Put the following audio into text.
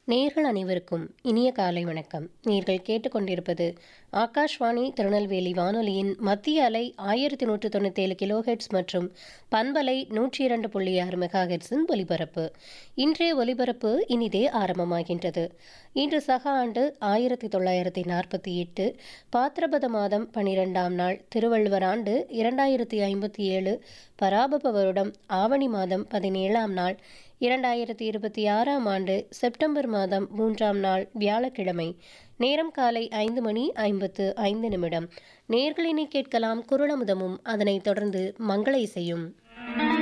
நேர்கள் அனைவருக்கும் இனிய காலை வணக்கம் நீங்கள் கேட்டுக்கொண்டிருப்பது ஆகாஷ்வாணி திருநெல்வேலி வானொலியின் மத்திய அலை ஆயிரத்தி நூற்று தொண்ணூத்தேழு கிலோஹெட்ஸ் மற்றும் பண்பலை நூற்றி இரண்டு புள்ளி ஆறு மெகாஹெட்ஸின் ஒலிபரப்பு இன்றைய ஒலிபரப்பு இனிதே ஆரம்பமாகின்றது இன்று சக ஆண்டு ஆயிரத்தி தொள்ளாயிரத்தி நாற்பத்தி எட்டு பாத்திரபத மாதம் பனிரெண்டாம் நாள் திருவள்ளுவர் ஆண்டு இரண்டாயிரத்தி ஐம்பத்தி ஏழு பராபப வருடம் ஆவணி மாதம் பதினேழாம் நாள் இரண்டாயிரத்தி இருபத்தி ஆறாம் ஆண்டு செப்டம்பர் மாதம் மூன்றாம் நாள் வியாழக்கிழமை நேரம் காலை ஐந்து மணி ஐம்பத்து ஐந்து நிமிடம் நேர்களினை கேட்கலாம் குரலமுதமும் அதனைத் தொடர்ந்து மங்கள இசையும்